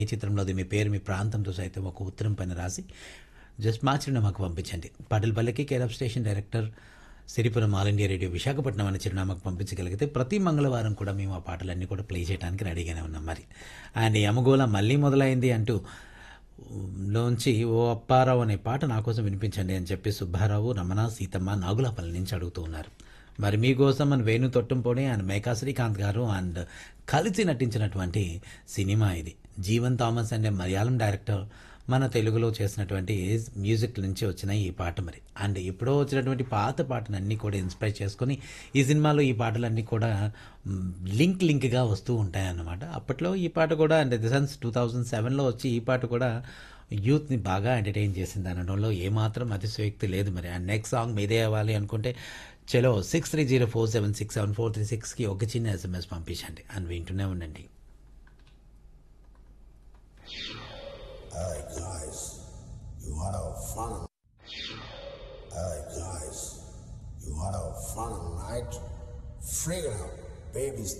ఈ చిత్రంలోది మీ పేరు మీ ప్రాంతంతో సైతం ఒక ఉత్తరం పైన రాసి జస్ట్ మా చిరునామాకు పంపించండి పాటల పల్లకి care of station director Siripuram all India radio Visakhapatnam అనే చిరునామాకు పంపించగలిగితే ప్రతి మంగళవారం కూడా మేము ఆ పాటలన్నీ కూడా ప్లే చేయడానికి రెడీగానే ఉన్నాం మరి అండ్ యమగోళ మళ్ళీ మొదలైంది అంటూ లోంచి ఓ అప్పారావు అనే పాట నా కోసం వినిపించండి అని చెప్పి సుబ్బారావు రమణ సీతమ్మ నాగులపల్లి నుంచి అడుగుతూ ఉన్నారు మరి మీకోసం మన వేణు తొట్టంపోని అండ్ మేకా శ్రీకాంత్ గారు అండ్ కలిసి నటించినటువంటి సినిమా ఇది జీవన్ థామస్ అనే మలయాళం డైరెక్టర్ మన తెలుగులో చేసినటువంటి మ్యూజిక్ నుంచి వచ్చిన ఈ పాట మరి అండ్ ఎప్పుడో వచ్చినటువంటి పాత పాటలన్నీ కూడా ఇన్స్పైర్ చేసుకొని ఈ సినిమాలో ఈ పాటలన్నీ కూడా మ్, లింక్ లింక్గా వస్తూ ఉంటాయన్నమాట అప్పట్లో ఈ పాట కూడా and the sense two thousand సెవెన్లో వచ్చి ఈ పాట కూడా యూత్ని బాగా ఎంటర్టైన్ చేసింది అనడంలో ఏమాత్రం అతిశయోక్తి లేదు మరి అండ్ నెక్స్ట్ సాంగ్ మీదే అవ్వాలి అనుకుంటే చలో six three zero four seven six seven four three సిక్స్కి ఒక చిన్న ఎస్ఎంఎస్ పంపించండి అండ్ వింటూనే ఉండండి Hey guys, you wanna have fun? Hey guys, you wanna have fun tonight? Freaking out, baby's